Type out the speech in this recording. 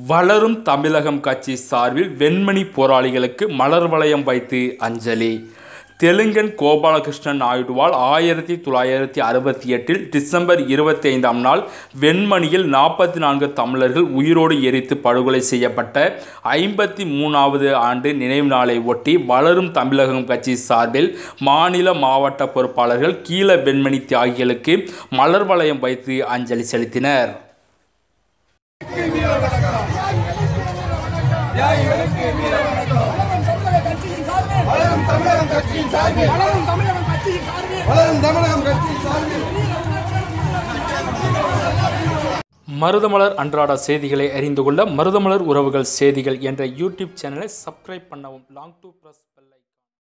வளரும் தமிழகம் கட்சி சார்பில் வெண்மணி போராளிகளுக்கு மலர் வளையம் வைத்து அஞ்சலி தெலுங்கன் கோபாலகிருஷ்ணன் நாயுடுவால் ஆயிரத்தி தொள்ளாயிரத்தி அறுபத்தி எட்டில் டிசம்பர் இருபத்தி ஐந்தாம் நாள் வெண்மணியில் நாற்பத்தி நான்கு தமிழர்கள் உயிரோடு எரித்து படுகொலை செய்யப்பட்ட ஐம்பத்தி மூணாவது ஆண்டு நினைவு நாளை ஒட்டி வளரும் தமிழகம் கட்சி சார்பில் மாநில மாவட்ட பொறுப்பாளர்கள் கீழ வெண்மணி தியாகிகளுக்கு மலர் வளையம் வைத்து அஞ்சலி செலுத்தினர் வளரும் தமிழகம் கட்சியின் சார்பில் வளரும் தமிழகம் கட்சியின் சார்பில் வளரும் தமிழகம் கட்சியின் சார்பில் மருதமலர் அன்றாட செய்திகளை அறிந்து கொள்ள மருதமலர் உறவுகள் செய்திகள் என்ற யூடியூப் சேனலை சப்ஸ்கிரைப் பண்ணவும் லாங் டு ப்ரெஸ் பெல்லை